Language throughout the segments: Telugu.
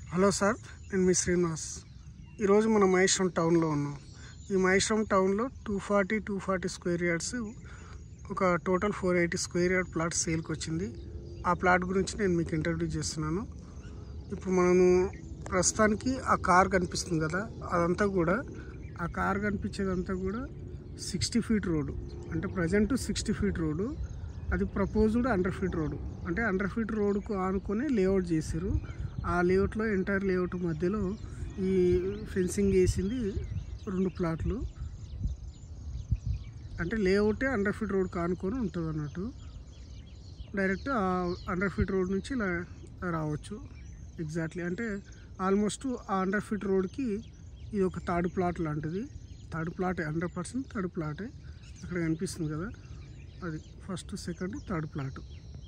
హలో సార్ నేను మీ శ్రీనివాస్ ఈరోజు మనం మహేశ్వరం టౌన్లో ఉన్నాం ఈ మహేశ్వరం టౌన్లో two forty two forty square yards ఒక total four eighty square yard plot సేల్కి వచ్చింది ఆ ప్లాట్ గురించి నేను మీకు ఇంట్రడ్యూస్ చేస్తున్నాను ఇప్పుడు మనము ప్రస్తుతానికి ఆ కార్ కనిపిస్తుంది కదా అదంతా కూడా ఆ కార్ కనిపించేదంతా కూడా సిక్స్టీ ఫీట్ రోడ్డు అంటే ప్రజెంట్ సిక్స్టీ ఫీట్ రోడ్డు అది ప్రపోజ్డ్ అండర్ ఫీట్ రోడ్డు అంటే అండర్ ఫీట్ రోడ్డుకు ఆనుకొని లేఅవుట్ చేశారు ఆ లేఅవుట్లో ఎంటైర్ లేఅవుట్ మధ్యలో ఈ ఫెన్సింగ్ వేసింది రెండు ప్లాట్లు అంటే లేఅవుటే అండర్ ఫీట్ రోడ్ కానుకొని ఉంటుంది అన్నట్టు డైరెక్ట్ ఆ అండర్ ఫీట్ రోడ్ నుంచి ఇలా రావచ్చు ఎగ్జాక్ట్లీ అంటే ఆల్మోస్ట్ ఆ అండర్ ఫీట్ రోడ్కి ఇది ఒక థర్డ్ ప్లాట్ లాంటిది థర్డ్ ప్లాటే హండ్రెడ్ పర్సెంట్ థర్డ్ ప్లాటే అక్కడ కనిపిస్తుంది కదా అది ఫస్ట్ సెకండ్ థర్డ్ ప్లాట్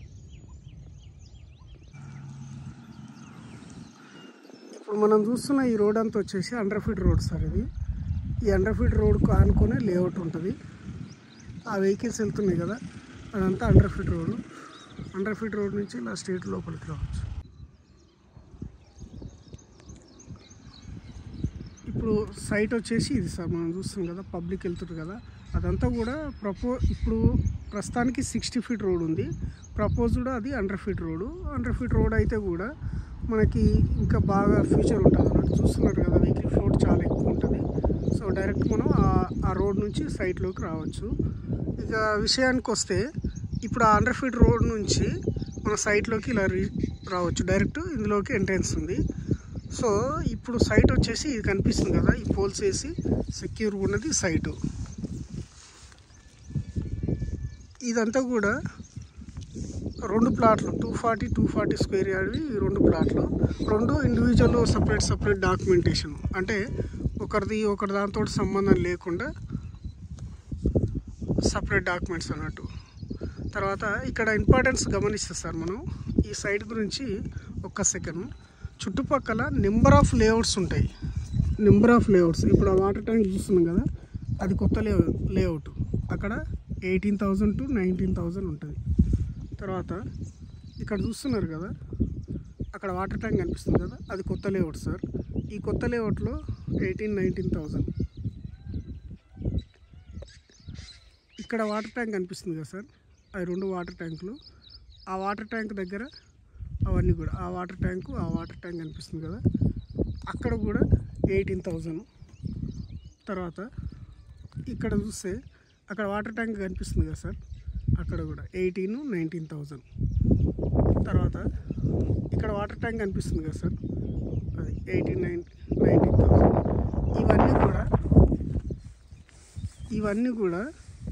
ఇప్పుడు మనం చూస్తున్న ఈ రోడ్ అంతా వచ్చేసి అండర్ ఫీట్ రోడ్ సార్ ఇది ఈ అండర్ ఫీట్ రోడ్కు ఆనుకునే లేఅవుట్ ఉంటుంది ఆ వెహికల్స్ వెళ్తున్నాయి కదా అదంతా hundred feet road hundred feet road నుంచి ఇలా స్ట్రీట్ లోపలికి రావచ్చు ఇప్పుడు సైట్ వచ్చేసి ఇది సార్ మనం చూస్తాం కదా పబ్లిక్ వెళ్తుంది కదా అదంతా కూడా ప్రపో ఇప్పుడు ప్రస్తుతానికి సిక్స్టీ ఫీట్ రోడ్ ఉంది ప్రపోజ్డ్ అది hundred feet road hundred feet road అయితే కూడా మనకి ఇంకా బాగా ఫ్యూచర్ ఉంటుంది అన్నట్టు చూస్తున్నారు కదా వెహికల్ ఫ్లోట్ చాలా ఎక్కువ ఉంటుంది సో డైరెక్ట్ మనం ఆ- ఆ రోడ్ నుంచి సైట్లోకి రావచ్చు ఇక విషయానికి వస్తే ఇప్పుడు ఆ అండర్ ఫీట్ రోడ్ నుంచి మన సైట్లోకి ఇలా రీ రావచ్చు డైరెక్ట్ ఇందులోకి ఎంట్రెన్స్ ఉంది సో ఇప్పుడు సైట్ వచ్చేసి ఇది కనిపిస్తుంది కదా ఈ పోల్స్ వేసి సెక్యూర్ ఉన్నది సైటు ఇదంతా కూడా రెండు ప్లాట్లు two forty two forty square యార్డ్వి ఈ రెండు ప్లాట్లు రెండు ఇండివిజువల్ సపరేట్ సపరేట్ డాక్యుమెంటేషన్ అంటే ఒకరిది ఒకరి దాంతో సంబంధం లేకుండా సపరేట్ డాక్యుమెంట్స్ అన్నట్టు తర్వాత ఇక్కడ ఇంపార్టెన్స్ గమనిస్తే సార్ మనం ఈ సైట్ గురించి ఒక్క సెకండ్ చుట్టుపక్కల నెంబర్ ఆఫ్ లేఅవుట్స్ ఉంటాయి నెంబర్ ఆఫ్ లేఅవుట్స్ ఇప్పుడు ఆ వాటర్ ట్యాంక్ చూస్తున్నాం కదా అది కొత్త లే లేఅవుట్ అక్కడ eighteen thousand to nineteen thousand ఉంటుంది తర్వాత ఇక్కడ చూస్తున్నారు కదా అక్కడ వాటర్ ట్యాంక్ కనిపిస్తుంది కదా అది కొత్త లేఅవుట్ సార్ ఈ కొత్త లేఅవుట్లో ఎయిటీన్ నైన్టీన్ థౌజండ్ ఇక్కడ వాటర్ ట్యాంక్ కనిపిస్తుంది కదా సార్ అవి రెండు వాటర్ ట్యాంకులు ఆ వాటర్ ట్యాంక్ దగ్గర అవన్నీ కూడా ఆ వాటర్ ట్యాంకు ఆ వాటర్ ట్యాంక్ కనిపిస్తుంది కదా అక్కడ కూడా ఎయిటీన్ థౌజండ్ తర్వాత ఇక్కడ చూస్తే అక్కడ వాటర్ ట్యాంక్ కనిపిస్తుంది కదా సార్ అక్కడ కూడా ఎయిటీన్ నైన్టీన్ థౌజండ్ తర్వాత ఇక్కడ వాటర్ ట్యాంక్ కనిపిస్తుంది కదా సార్ అది ఎయిటీన్ నైన్ నైన్టీన్ థౌజండ్ ఇవన్నీ కూడా ఇవన్నీ కూడా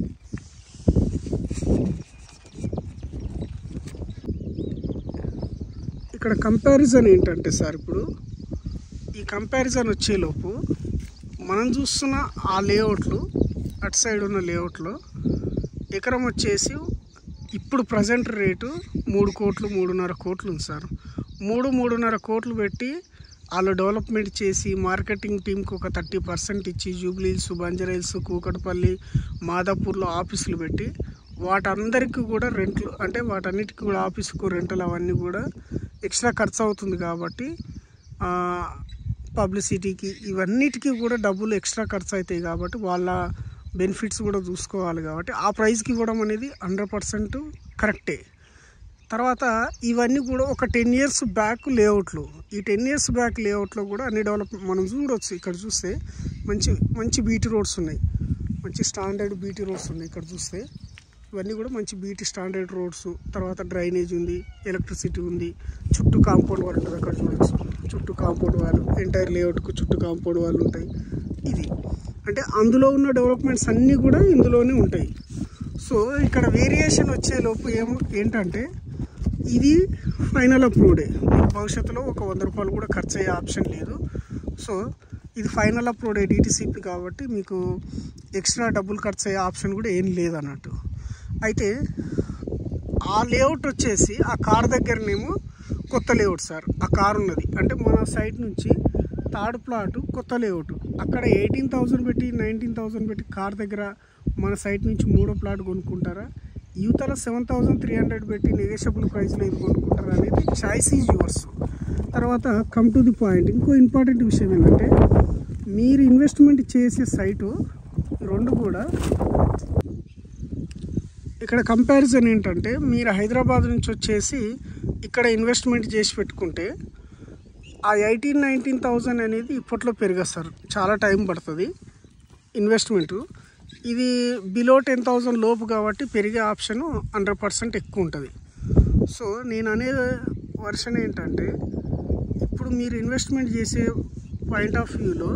ఇక్కడ కంపారిజన్ ఏంటంటే సార్ ఇప్పుడు ఈ కంపారిజన్ వచ్చేలోపు మనం చూస్తున్న ఆ లేఅవుట్లు అటు సైడ్ ఉన్న లేఅవుట్లో ఎకరం వచ్చేసి ఇప్పుడు ప్రజెంట్ రేటు మూడు కోట్లు మూడున్నర కోట్లు ఉంది సార్ మూడు మూడున్నర కోట్లు పెట్టి వాళ్ళు డెవలప్మెంట్ చేసి మార్కెటింగ్ టీంకి ఒక థర్టీ పర్సెంట్ ఇచ్చి జూబ్లీహిల్స్ బంజరైల్స్ కూకట్పల్లి మాదాపూర్లో ఆఫీసులు పెట్టి వాటందరికీ కూడా రెంట్లు అంటే వాటన్నిటికీ కూడా ఆఫీసుకు రెంటలు అవన్నీ కూడా ఎక్స్ట్రా ఖర్చు అవుతుంది కాబట్టి ఆ, పబ్లిసిటీకి ఇవన్నిటికీ కూడా డబ్బులు ఎక్స్ట్రా ఖర్చు అవుతాయి కాబట్టి వాళ్ళ బెనిఫిట్స్ కూడా చూసుకోవాలి కాబట్టి ఆ ప్రైస్కి ఇవ్వడం అనేది హండ్రెడ్ పర్సెంట్ కరెక్టే తర్వాత ఇవన్నీ కూడా ఒక టెన్ ఇయర్స్ బ్యాక్ లేఅవుట్లు ఈ టెన్ ఇయర్స్ బ్యాక్ లేఅవుట్లో కూడా అన్ని డెవలప్ మనం చూడవచ్చు ఇక్కడ చూస్తే మంచి మంచి బీటీ రోడ్స్ ఉన్నాయి మంచి స్టాండర్డ్ బీటీ రోడ్స్ ఉన్నాయి ఇక్కడ చూస్తే ఇవన్నీ కూడా మంచి బీటీ స్టాండర్డ్ రోడ్స్ తర్వాత డ్రైనేజ్ ఉంది ఎలక్ట్రిసిటీ ఉంది చుట్టూ కాంపౌండ్ వాల్ ఉంటుంది అక్కడ చూడొచ్చు చుట్టూ కాంపౌండ్ వాల్ ఎంటైర్ లేఅవుట్కు చుట్టూ కాంపౌండ్ వాళ్ళు ఉంటాయి ఇది అంటే అందులో ఉన్న డెవలప్మెంట్స్ అన్నీ కూడా ఇందులోనే ఉంటాయి సో ఇక్కడ వేరియేషన్ వచ్చే లోపు ఏం ఏంటంటే ఇది ఫైనల్ అప్రూవ్డే మీకు భవిష్యత్తులో ఒక వంద రూపాయలు కూడా ఖర్చు అయ్యే ఆప్షన్ లేదు సో ఇది ఫైనల్ అప్రూవ్డే డిటిసిపి కాబట్టి మీకు ఎక్స్ట్రా డబ్బులు ఖర్చు అయ్యే ఆప్షన్ కూడా ఏం లేదన్నట్టు అయితే ఆ లేఅవుట్ వచ్చేసి ఆ కార్ దగ్గరనేమో కొత్త లేఅవుట్ సార్ ఆ కార్ ఉన్నది అంటే మన సైడ్ నుంచి థర్డ్ ప్లాట్ కొత్త లేఅవుట్ అక్కడ ఎయిటీన్ థౌజండ్ పెట్టి నైన్టీన్ థౌజండ్ పెట్టి కార్ దగ్గర మన సైట్ నుంచి మూడో ప్లాట్ కొనుక్కుంటారా యువతల సెవెన్ థౌసండ్ త్రీ హండ్రెడ్ పెట్టి నెగోషియబుల్ ప్రైస్లో ఇది కొనుక్కుంటారు అనేది చాయిస్ ఈజ్ యువర్స్ తర్వాత కమ్ టు ది పాయింట్ ఇంకో ఇంపార్టెంట్ విషయం ఏంటంటే మీరు ఇన్వెస్ట్మెంట్ చేసే సైటు రెండు కూడా ఇక్కడ కంపారిజన్ ఏంటంటే మీరు హైదరాబాద్ నుంచి వచ్చేసి ఇక్కడ ఇన్వెస్ట్మెంట్ చేసి పెట్టుకుంటే ఆ ఎయిటీన్ నైన్టీన్ థౌజండ్ అనేది ఇప్పట్లో పెరిగేస్తారు చాలా టైం పడుతుంది ఇన్వెస్ట్మెంట్ ఇది బిలో టెన్ థౌజండ్ లోపు కాబట్టి పెరిగే ఆప్షన్ హండ్రెడ్ పర్సెంట్ ఎక్కువ ఉంటుంది సో నేను అనే వర్షన్ ఏంటంటే ఇప్పుడు మీరు ఇన్వెస్ట్మెంట్ చేసే పాయింట్ ఆఫ్ వ్యూలో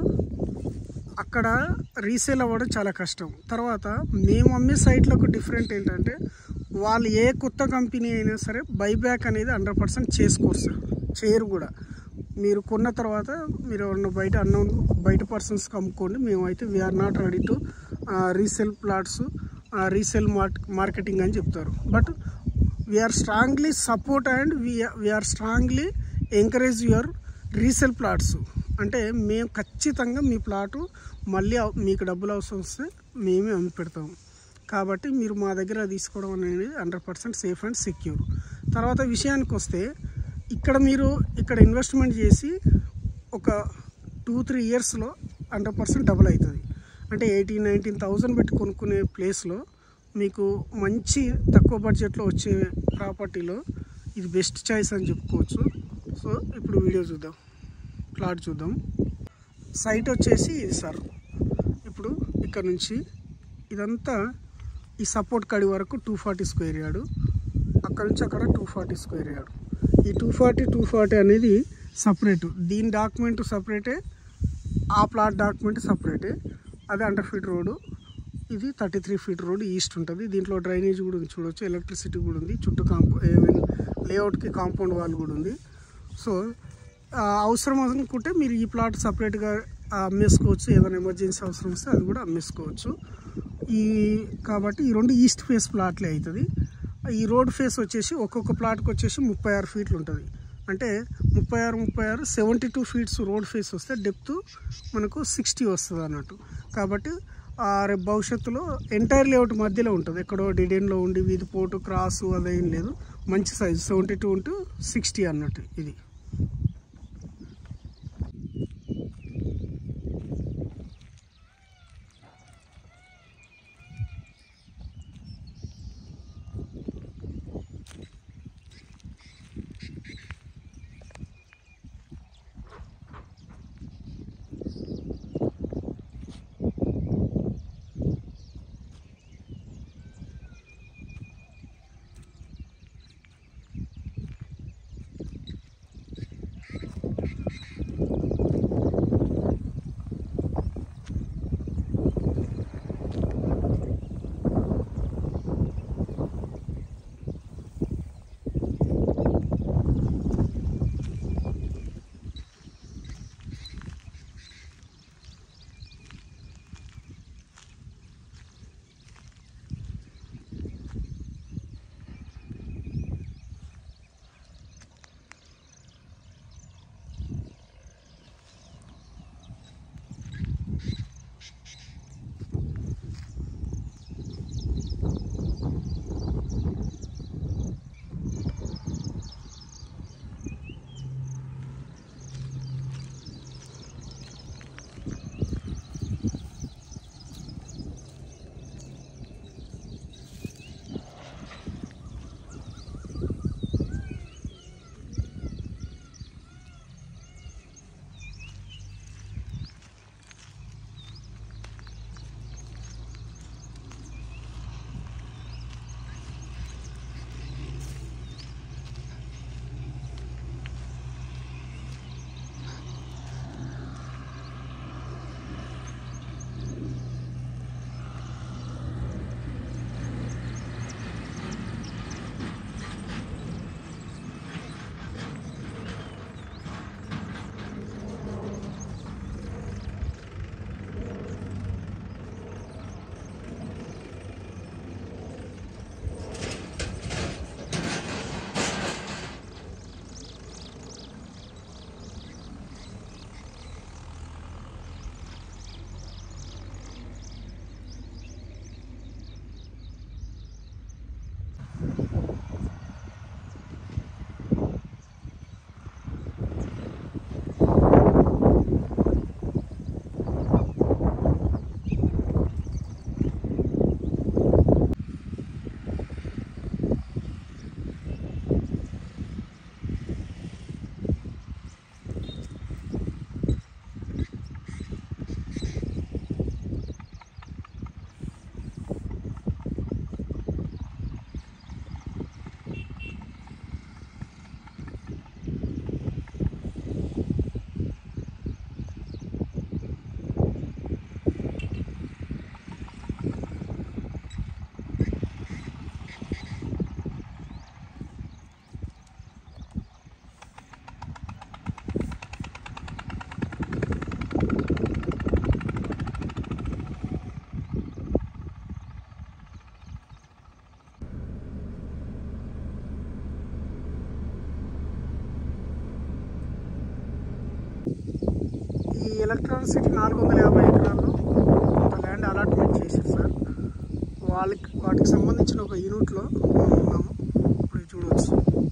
అక్కడ రీసేల్ అవ్వడం చాలా కష్టం తర్వాత మేము అమ్మే సైట్లకు డిఫరెంట్ ఏంటంటే వాళ్ళు ఏ కొత్త కంపెనీ అయినా సరే బైబ్యాక్ అనేది హండ్రెడ్ పర్సెంట్ చేసుకోరు సార్ చేయరు కూడా మీరు కొన్న తర్వాత మీరు ఎవరన్నా బయట అన్నౌన్ బయట పర్సన్స్కి అమ్ముకోండి మేమైతే we are not ready to resale plots resale marketing అని చెప్తారు but we are strongly support and we are strongly encourage your resale plots అంటే మేము ఖచ్చితంగా మీ ప్లాటు మళ్ళీ అవ- మీకు డబ్బులు అవసరం వస్తే మేమే అమ్మి పెడతాము కాబట్టి మీరు మా దగ్గర తీసుకోవడం అనేది hundred percent safe and secure తర్వాత విషయానికి వస్తే ఇక్కడ మీరు ఇక్కడ ఇన్వెస్ట్మెంట్ చేసి ఒక టూ త్రీ ఇయర్స్లో హండ్రెడ్ పర్సెంట్ డబుల్ అవుతుంది అంటే ఎయిటీన్ నైన్టీన్ థౌజండ్ పెట్టి కొనుక్కునే ప్లేస్లో మీకు మంచి తక్కువ బడ్జెట్లో వచ్చే ప్రాపర్టీలో ఇది బెస్ట్ చాయిస్ అని చెప్పుకోవచ్చు సో ఇప్పుడు వీడియో చూద్దాం ప్లాట్ చూద్దాం సైట్ వచ్చేసి ఇది సార్ ఇప్పుడు ఇక్కడ నుంచి ఇదంతా ఈ సపోర్ట్ కడి వరకు టూ ఫార్టీ స్క్వేర్ యార్డు అక్కడ నుంచి అక్కడ టూ ఫార్టీ స్క్వేర్ యార్డు ఈ టూ ఫార్టీ టూ ఫార్టీ అనేది సపరేట్ దీని డాక్యుమెంట్ సపరేటే ఆ ప్లాట్ డాక్యుమెంట్ సపరేటే అది అండర్ ఫీట్ రోడ్డు ఇది thirty three feet road east ఉంటుంది దీంట్లో డ్రైనేజ్ కూడా ఉంది చూడొచ్చు ఎలక్ట్రిసిటీ కూడా ఉంది చుట్టూ కాంపౌ లేఅవుట్కి కాంపౌండ్ వాల్ కూడా ఉంది సో ఆ, అవసరం అనుకుంటే మీరు ఈ ప్లాట్ సపరేట్గా అమ్మేసుకోవచ్చు ఏదైనా ఎమర్జెన్సీ అవసరం వస్తే అది కూడా అమ్మేసుకోవచ్చు ఈ కాబట్టి ఈ రెండు ఈస్ట్ ఫేస్ ప్లాట్లే అవుతుంది ఈ రోడ్ ఫేస్ వచ్చేసి ఒక్కొక్క ప్లాట్కి వచ్చేసి ముప్పై ఆరు ఫీట్లు ఉంటుంది అంటే ముప్పై ఆరు ముప్పై ఆరు seventy two feets road face వస్తే డెప్త్ మనకు సిక్స్టీ వస్తుంది అన్నట్టు కాబట్టి ఆ రేపు భవిష్యత్తులో ఎంటైర్ లేఅవుట్ మధ్యలో ఉంటుంది ఎక్కడో డిడెన్లో ఉండి వీధి పోటు క్రాసు అదేం లేదు మంచి size seventy two into sixty అన్నట్టు ఇది ఎలక్ట్రానిక్ సిటీ నాలుగు వందల యాభై ఎకరాల్లో కొంత ల్యాండ్ అలాట్మెంట్ చేశారు సార్ వాళ్ళకి వాటికి సంబంధించిన ఒక యూనిట్లో మనం ఉన్నాము ఇప్పుడు ఇది చూడవచ్చు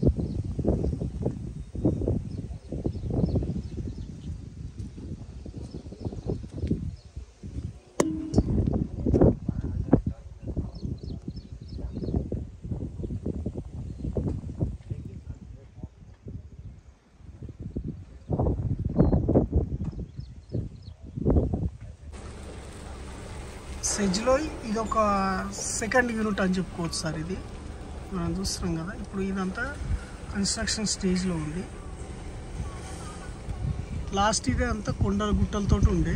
సెజ్లో ఇది ఒక సెకండ్ యూనిట్ అని చెప్పుకోవచ్చు సార్ ఇది మనం చూస్తున్నాం కదా ఇప్పుడు ఇదంతా కన్స్ట్రక్షన్ స్టేజ్లో ఉంది లాస్ట్ ఇదే అంతా కొండల గుట్టలతో ఉండే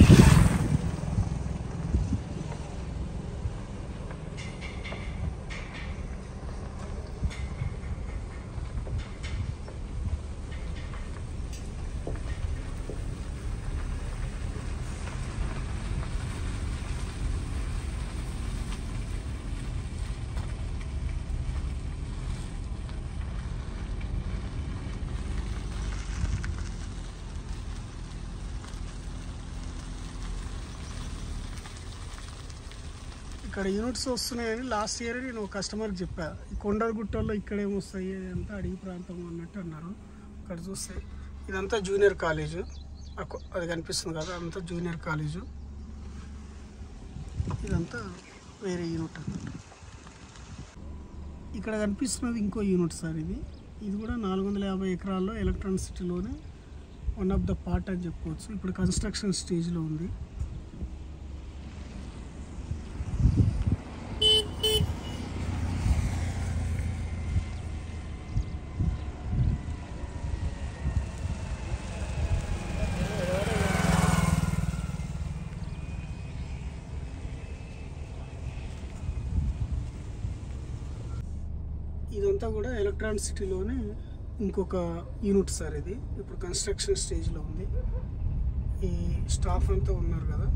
ఇక్కడ యూనిట్స్ వస్తున్నాయని లాస్ట్ ఇయర్ నేను ఒక కస్టమర్కి చెప్పా ఈ కొండల గుట్టల్లో ఇక్కడ ఏమొస్తాయి అంతా అడవి ప్రాంతం అన్నట్టు అన్నారు ఇక్కడ చూస్తే ఇదంతా జూనియర్ కాలేజ్ అది కనిపిస్తుంది కదా అదంతా జూనియర్ కాలేజు ఇదంతా వేరే యూనిట్ అన్నట్టు ఇక్కడ కనిపిస్తున్నది ఇంకో యూనిట్ సార్ ఇది ఇది కూడా నాలుగు వందల యాభై ఎకరాల్లో ఎలక్ట్రానిక్ సిటీలోనే వన్ ఆఫ్ ద పార్ట్ అని చెప్పుకోవచ్చు ఇప్పుడు కన్స్ట్రక్షన్ స్టేజ్లో ఉంది ఇదంతా కూడా ఎలక్ట్రానిక్ సిటీలోనే ఇంకొక యూనిట్ సార్ ఇది ఇప్పుడు కన్స్ట్రక్షన్ స్టేజ్లో ఉంది ఈ స్టాఫ్ అంతా ఉన్నారు కదా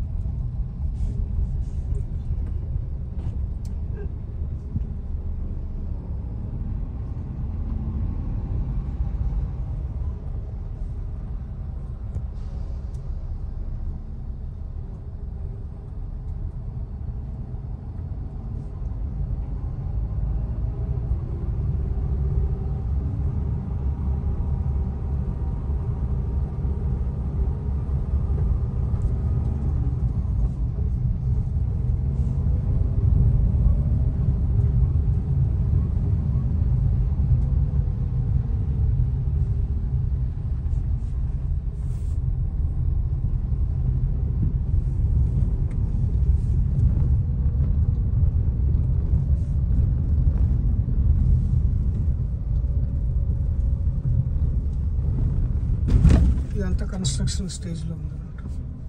ఇదంతా కన్స్ట్రక్షన్ స్టేజ్లో ఉంది అన్నమాట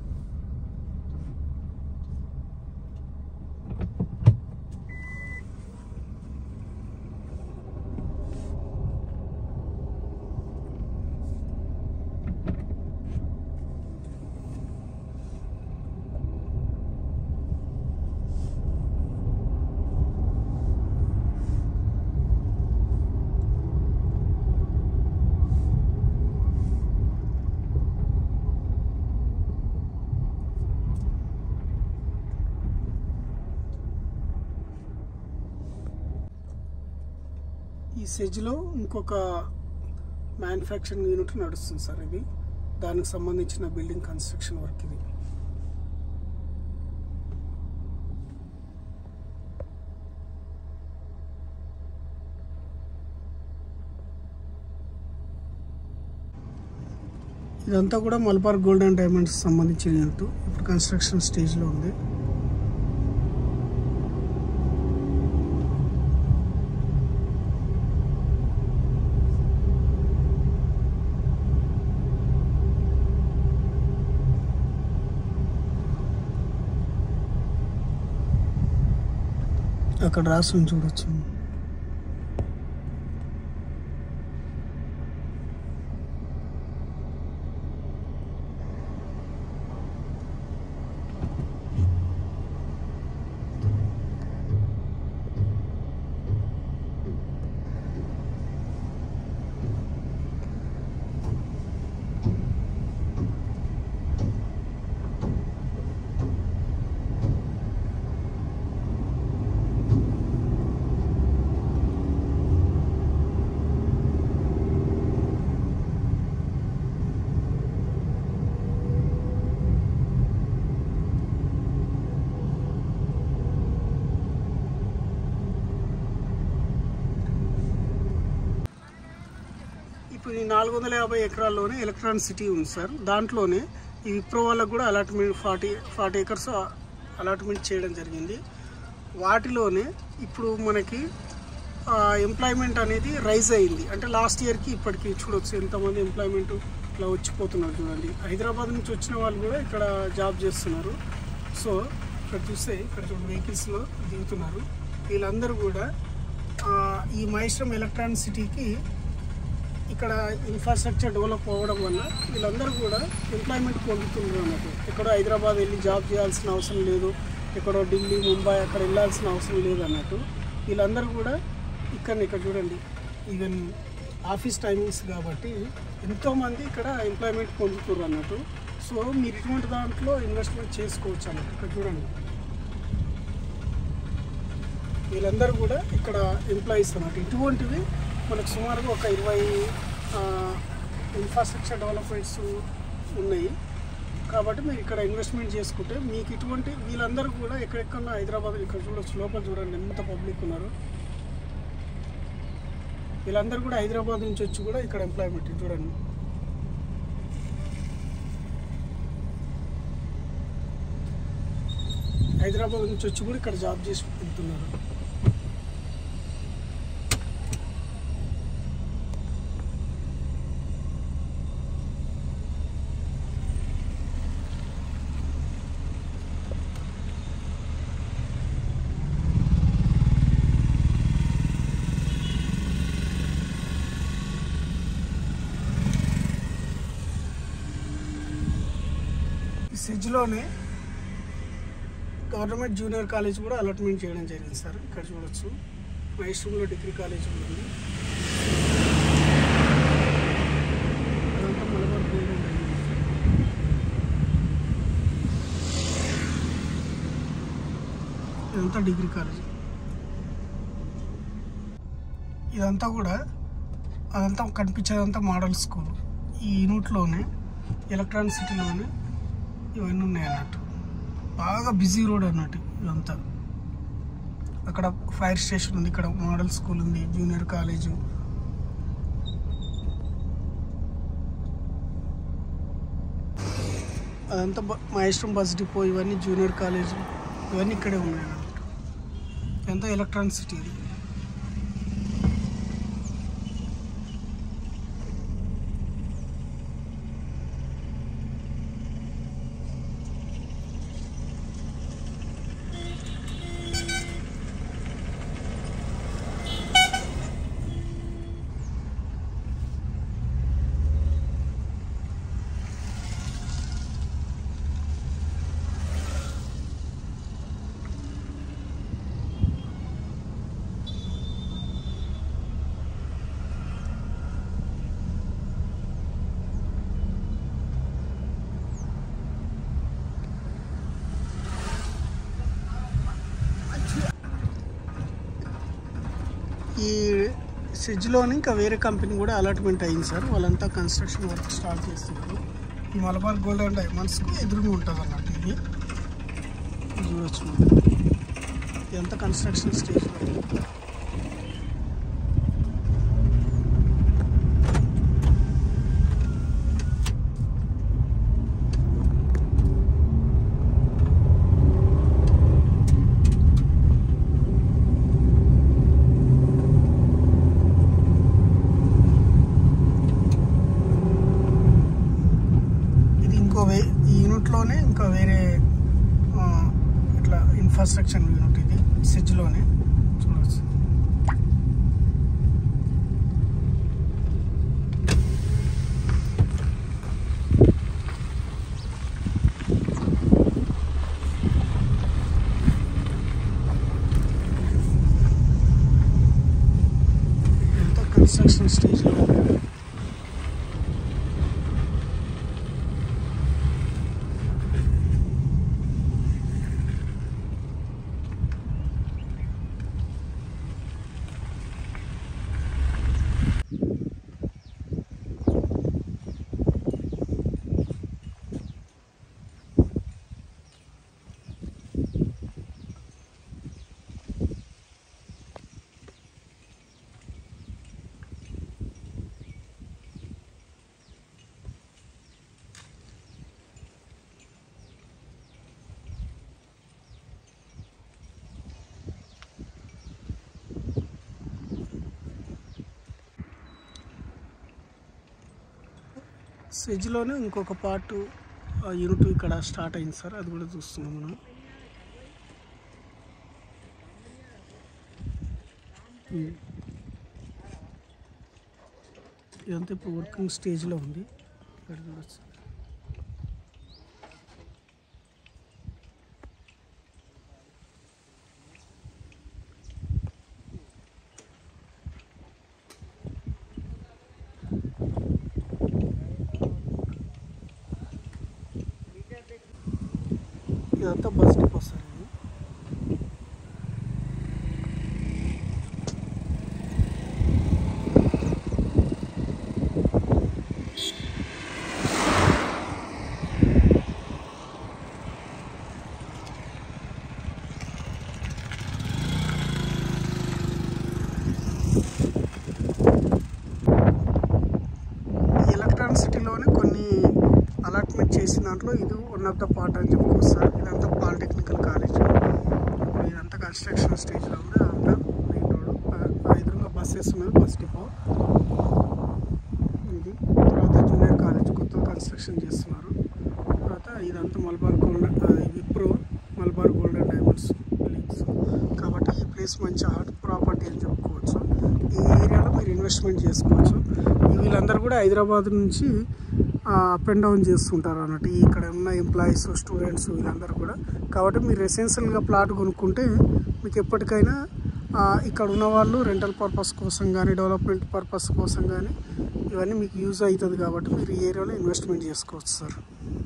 ఈ సెజ్లో ఇంకొక మ్యానుఫ్యాక్చరింగ్ యూనిట్ నడుస్తుంది సార్ ఇది దానికి సంబంధించిన బిల్డింగ్ కన్స్ట్రక్షన్ వర్క్ ఇది ఇదంతా కూడా మలబార్ గోల్డ్ అండ్ డైమండ్స్ సంబంధించిన యూనిట్ ఇప్పుడు కన్స్ట్రక్షన్ స్టేజ్లో ఉంది అక్కడ రాసుని చూడొచ్చు ఇది నాలుగు వందల యాభై ఎకరాల్లోనే ఎలక్ట్రానిక్ సిటీ ఉంది సార్ దాంట్లోనే ఈ విప్రో వాళ్ళకు కూడా allotment forty forty acres allotment చేయడం జరిగింది వాటిలోనే ఇప్పుడు మనకి ఎంప్లాయ్మెంట్ అనేది రైజ్ అయింది అంటే లాస్ట్ ఇయర్కి ఇప్పటికి చూడొచ్చు ఎంతమంది ఎంప్లాయ్మెంట్ ఇలా వచ్చిపోతున్నారు చూడండి హైదరాబాద్ నుంచి వచ్చిన వాళ్ళు కూడా ఇక్కడ జాబ్ చేస్తున్నారు సో ఇక్కడ చూస్తే ఇక్కడ చూడండి వెహికల్స్లో దిగుతున్నారు వీళ్ళందరూ కూడా ఆ, ఈ మహేశ్వరం ఎలక్ట్రానిక్ సిటీకి ఇక్కడ ఇన్ఫ్రాస్ట్రక్చర్ డెవలప్ అవ్వడం వల్ల వీళ్ళందరూ కూడా ఎంప్లాయ్మెంట్ పొందుతున్నారు అన్నట్టు ఎక్కడో హైదరాబాద్ వెళ్ళి జాబ్ చేయాల్సిన అవసరం లేదు ఎక్కడో ఢిల్లీ ముంబై అక్కడ వెళ్ళాల్సిన అవసరం లేదు అన్నట్టు వీళ్ళందరూ కూడా ఇక్కడ ఇక్కడ చూడండి ఈవెన్ ఆఫీస్ టైమింగ్స్ కాబట్టి ఎంతోమంది ఇక్కడ ఎంప్లాయ్మెంట్ పొందుతున్నారు అన్నట్టు సో మీరు ఇటువంటి దాంట్లో ఇన్వెస్ట్మెంట్ చేసుకోవచ్చు అన్నట్టు ఇక్కడ చూడండి వీళ్ళందరూ కూడా ఇక్కడ ఎంప్లాయీస్ అన్నట్టు ఇటువంటివి మనకు సుమారుగా ఒక ఇరవై ఇన్ఫ్రాస్ట్రక్చర్ డెవలప్మెంట్స్ ఉన్నాయి కాబట్టి మీరు ఇక్కడ ఇన్వెస్ట్మెంట్ చేసుకుంటే మీకు ఇటువంటి వీళ్ళందరూ కూడా ఎక్కడెక్కడ హైదరాబాద్ ఇక్కడ చూడొచ్చు లోపల చూడండి ఎంత పబ్లిక్ ఉన్నారు వీళ్ళందరూ కూడా హైదరాబాద్ నుంచి వచ్చి కూడా ఇక్కడ ఎంప్లాయ్మెంట్ చూడండి హైదరాబాద్ నుంచి వచ్చి కూడా ఇక్కడ జాబ్ చేసి వెళ్తున్నారు ఈ సిజ్లోనే గవర్నమెంట్ జూనియర్ కాలేజ్ కూడా అలాట్మెంట్ చేయడం జరిగింది సార్ ఇక్కడ చూడొచ్చు మైసూరులో డిగ్రీ కాలేజ్ కూడా ఉంది అదంతా మలబార్ గోల్డ్ ఉంది. ఇదంతా డిగ్రీ కాలేజ్ ఇదంతా కూడా అదంతా కనిపించేదంతా మోడల్ స్కూల్ ఈ యూనిట్లోనే ఎలక్ట్రానిక్ సిటీలోనే ఇవన్నీ ఉన్నాయి అన్నట్టు బాగా బిజీ రోడ్ అన్నట్టు ఇదంతా అక్కడ ఫైర్ స్టేషన్ ఉంది ఇక్కడ మోడల్ స్కూల్ ఉంది జూనియర్ కాలేజు అదంతా బ- మహేశ్వరం బస్ డిపో ఇవన్నీ జూనియర్ కాలేజ్ ఇవన్నీ ఇక్కడే ఉన్నాయి అన్నట్టు ఇదంతా ఎలక్ట్రానిక్ సిటీ ఇది ఈ సిడ్జ్లోని ఇంకా వేరే కంపెనీ కూడా అలాట్మెంట్ అయింది సార్ వాళ్ళంతా కన్స్ట్రక్షన్ వర్క్ స్టార్ట్ చేస్తున్నారు ఈ మలబార్ గోల్డ్ అండ్ డైమండ్స్కి ఎదురుగా ఉంటుంది అన్నట్టు ఇది ఇది చూడొచ్చు మనం. ఇదంతా కన్స్ట్రక్షన్ స్టేజ్ ఇది ఇంకో వే ఈ యూనిట్లోనే ఇంకా వేరే ఆ, ఇట్లా ఇన్ఫ్రాస్ట్రక్చర్ యూనిట్ ఇది సిడ్జ్లోనే చూడవచ్చు ఇదంతా కన్స్ట్రక్షన్ స్టేజ్లో ఉంది సెజ్లోనే ఇంకొక పార్ట్ యూనిట్ ఇక్కడ స్టార్ట్ అయింది సార్ అది కూడా చూస్తున్నాం మనం ఉమ్. ఇదంతా ఇప్పుడు వర్కింగ్ స్టేజ్లో ఉంది ఇక్కడ చూడొచ్చు ఇదంతా బస్ డిపో సార్ ఇది ఈ ఎలక్ట్రానిక్ సిటీలోనే కొన్ని అలాట్మెంట్ చేసిన దాంట్లో ఇది వన్ ఆఫ్ ద పార్ట్ అని చెప్పుకోవచ్చు సార్ ఇదంతా పాలిటెక్నికల్ కాలేజ్ ఇప్పుడు ఇదంతా కన్స్ట్రక్షన్ స్టేజ్లో ఉంది అదంతా మెయిన్ రోడ్ ఆ ఎదురుగా బస్సెస్ ఉన్నది బస్ డిపో ఇది తర్వాత జూనియర్ కాలేజ్ కొత్త కన్స్ట్రక్షన్ చేస్తున్నారు తర్వాత ఇదంతా మలబార్ గోల్డెన్ అది Wipro Malabar golden diamonds buildings కాబట్టి ఈ ప్లేస్ మంచి హాట్ ప్రాపర్టీ అని చెప్పుకోవచ్చు ఈ ఏరియాలో మీరు ఇన్వెస్ట్మెంట్ చేసుకోవచ్చు ఈ వీళ్ళందరూ కూడా హైదరాబాద్ నుంచి అప్ అండ్ డౌన్ చేస్తుంటారు అన్నట్టు ఈ ఇక్కడ ఉన్న ఎంప్లాయీస్ స్టూడెంట్స్ వీళ్ళందరూ కూడా కాబట్టి మీరు ఎసెన్షియల్గా ప్లాట్ కొనుక్కుంటే మీకు ఎప్పటికైనా ఆ, ఇక్కడ ఉన్న వాళ్ళు రెంటల్ పర్పస్ కోసం కానీ డెవలప్మెంట్ పర్పస్ కోసం కానీ ఇవన్నీ మీకు యూజ్ అవుతుంది కాబట్టి మీరు ఈ ఏరియాలో ఇన్వెస్ట్మెంట్ చేసుకోవచ్చు సార్